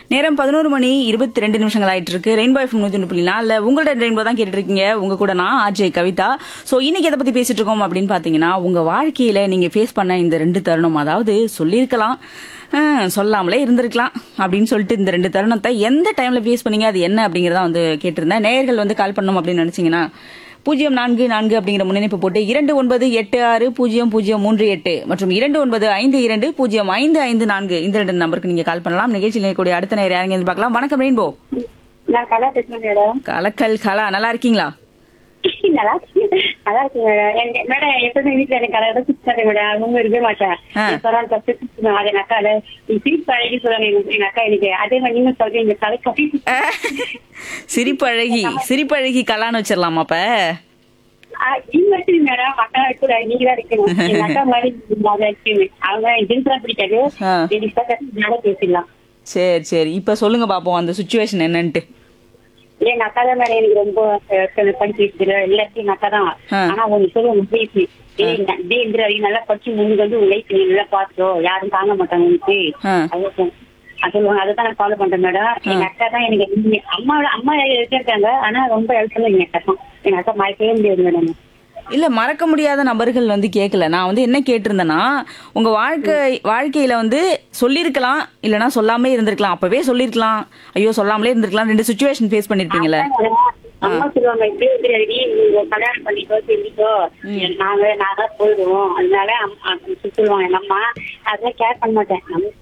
நேரம் பதினோரு மணி இருபத்தி ரெண்டு நிமிஷங்கள் ஆயிட்டு இருக்கு ரெயின்போ எஃப் நூத்தி ஒன்று புள்ளி நாலுல உங்களோட ரெயின்போ தான் கேட்டுட்டு இருக்கீங்க உங்க கூட நான் ஆர்ஜே கவிதா சோ இன்னைக்கு எதை பத்தி பேசிட்டு இருக்கோம் அப்படின்னு பாத்தீங்கன்னா உங்க வாழ்க்கையில நீங்க ஃபேஸ் பண்ண இந்த ரெண்டு தருணம் அதாவது சொல்லியிருக்கலாம் ஹம், சொல்லாமலே இருந்திருக்கலாம் அப்படின்னு சொல்லிட்டு இந்த ரெண்டு தருணத்தை எந்த டைம்ல ஃபேஸ் பண்ணீங்க அது என்ன அப்படிங்கறத வந்து கேட்டிருந்தேன் நேயர்கள் வந்து கால் பண்ணணும் அப்படின்னு நினைச்சீங்கன்னா பூஜ்ஜியம் நான்கு நான்கு அப்படிங்கிற முன்னிணைப்பு போட்டு இரண்டு ஒன்பது எட்டு ஆறு பூஜ்ஜியம் பூஜ்ஜியம் மூன்று எட்டு மற்றும் இரண்டு ஒன்பது ஐந்து இரண்டு பூஜ்ஜியம் ஐந்து ஐந்து நான்கு இந்த ரெண்டு நம்பருக்கு நீங்க கால் பண்ணலாம் நிகழ்ச்சியில் இருக்கக்கூடிய அடுத்த நேரம் யாருங்க இருந்து பார்க்கலாம் வணக்கம் ரெயின்போ நான் கலா பேசுறேன் மேடம் கலக்கல் கலா நல்லா இருக்கீங்களா நல்லா இருக்கு. நல்லா இருக்கு மேடம் எங்க- மேடம் எப்பவுமே வீட்டுல எனக்கு கலர் தான் சுத்தாரு மேடம் அவங்க இருக்கவே மாட்டேன் ஆ. இப்பதான் தப்பு சுத்தணும் அது எங்க அக்கால நீ சிரிப்பு அழகி சொல்றாங்க எங்க எங்க அக்கா எனக்கு அதே மாதிரி நீங்க சொல்றீங்க தலை கட்டி சிரிப்பழகி சிரிப்பழகி கலான்னு வச்சிடலாமா அப்ப நீங்க வச்சு மேடம் அக்கா கூட நீங்க தான் இருக்கணும் எங்க அக்கா மாதிரி அதை இருக்கணும் அவங்க ஜென்ஸ் பிடிக்காது ஆ. நல்லா பேசிடலாம் சரி சரி இப்ப சொல்லுங்க பாப்போம் அந்த சுச்சுவேஷன் என்னன்ட்டு எங்க அக்கா தான் மேடம் எனக்கு ரொம்ப அஹ், படிச்சு வச்சுக்கிற எல்லாத்தையும் எங்க அக்கா தான் ஆ. ஆனா அவங்க சொல்லுவாங்க பேசி டேய் ந- டேய் இந்திரா, நீ நல்லா படிச்சு முன்னுக்கு வந்து உன் லைஃப் நீ நல்லா பாத்துக்கோ யாரும் தாங்க மாட்டாங்க உனக்கு ஆ. அது அது சொல்லுவாங்க அதை நான் ஃபாலோ பண்றேன் மேடம் எங்க அக்கா தான் எனக்கு எல்லாமே. அம்மா அம்மா இருக்காங்க ஆனா ரொம்ப ஹெல்ப் பண்ண எங்க அக்கா தான் எங்க அக்கா மறக்கவே முடியாது மேடம் இல்ல மறக்க முடியாத நபர்கள் வந்து கேட்கல நான் வந்து என்ன கேட்டிருந்தேன்னா உங்க வாழ்க்கை வாழ்க்கையில வந்து சொல்லிருக்கலாம் இல்லனா சொல்லாமலே இருந்திருக்கலாம் அப்பவே சொல்லிருக்கலாம் ஐயோ சொல்லாமலே இருந்திருக்கலாம் ரெண்டு சுச்சுவேஷன் ஃபேஸ் பண்ணிருப்பீங்கல்ல அம்மா சொல்லுவாங்க இப்படி இப்படி நீங்க கல்யாணம் பண்ணிக்கோ செஞ்சுக்கோ நாங்க நான் தான் போயிடுவோம் அதனால அம்- அம்~ சொல்லுவாங்க எங்க அம்மா அதெல்லாம் கேர் பண்ண மாட்டேன் நம்ம